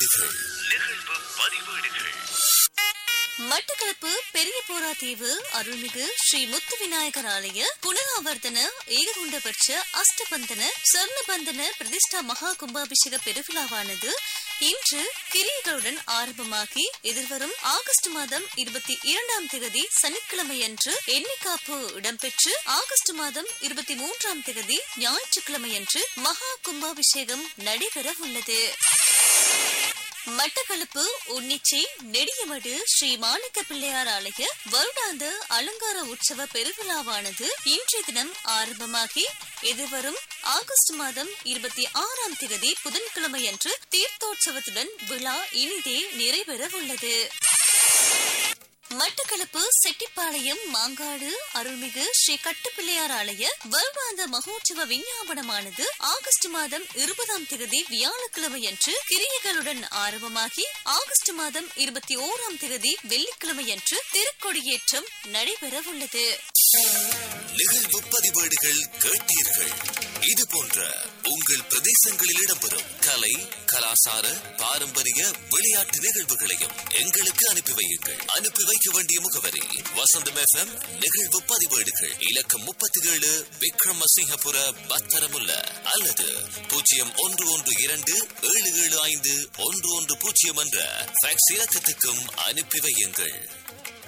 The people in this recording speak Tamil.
பதிவேடுகள் நிகழ்வு பதிவேடுகள் மட்டக்களப்பு பெரிய போராத்தீவு அருள்மிகு ஸ்ரீ முத்து விநாயகர் ஆலய புனராவர்த்தன ஏககுண்டபட்ச அஷ்டபந்தன சொர்ணபந்தன பிரதிஷ்டா மகா கும்பாபிஷேக பெருவிழாவானது இன்று கிரியைகளுடன் ஆரம்பமாகி எதிர்வரும் ஆகஸ்ட் மாதம் இருபத்தி இரண்டாம் தேதி சனிக்கிழமையன்று எண்ணிக்காப்பு இடம்பெற்று ஆகஸ்ட் மாதம் இருபத்தி மூன்றாம் தேதி ஞாயிற்றுக்கிழமையன்று மகா கும்பாபிஷேகம் நடைபெற உள்ளது மட்டக்களப்பு உன்னிச்சை நெடியமடு ஸ்ரீ மாணிக்க பிள்ளையார் ஆலய வருடாந்த அலங்கார உற்சவ பெருவிழாவானது இன்றைய தினம் ஆரம்பமாகி எதிர்வரும் ஆகஸ்ட் மாதம் இருபத்தி ஆறாம் தேதி புதன்கிழமையன்று தீர்த்தோற்சவத்துடன் விழா இனிதே நிறைவேற உள்ளது மட்டக்களப்பு செட்டிப்பாளையம் மாங்காடு அருள்மிகு ஸ்ரீ கட்டுப்பிள்ளையார் ஆலய வருடாந்த மகோற்சவ விஞ்ஞாபனமானது ஆகஸ்ட் மாதம் இருபதாம் தேதி வியாழக்கிழமையன்று கிரியைகளுடன் ஆரம்பமாகி ஆகஸ்ட் மாதம் இருபத்தி ஓராம் தேதி வெள்ளிக்கிழமையன்று திருக்கொடியேற்றம் நடைபெற உள்ளது நிகழ்வு பதிவேடுகள் கேட்டீர்கள் இது போன்ற உங்கள் பிரதேசங்களில் இடம்பெறும் கலை கலாசார பாரம்பரிய விளையாட்டு நிகழ்வுகளையும் எங்களுக்கு அனுப்பி வையுங்கள் அனுப்பி வைக்க வேண்டிய முகவரி வசந்தம் எஃப்எம் நிகழ்வு பதிவேடுகள் இலக்கம் முப்பத்தி ஏழு விக்ரமசிங்கபுர பத்தரமுல்ல அல்லது பூஜ்ஜியம் ஒன்று ஒன்று இரண்டு ஏழு ஏழு ஐந்து ஒன்று ஒன்று பூஜ்ஜியம் என்ற ஃபேக்ஸ் இலக்கத்துக்கும் அனுப்பி வையுங்கள்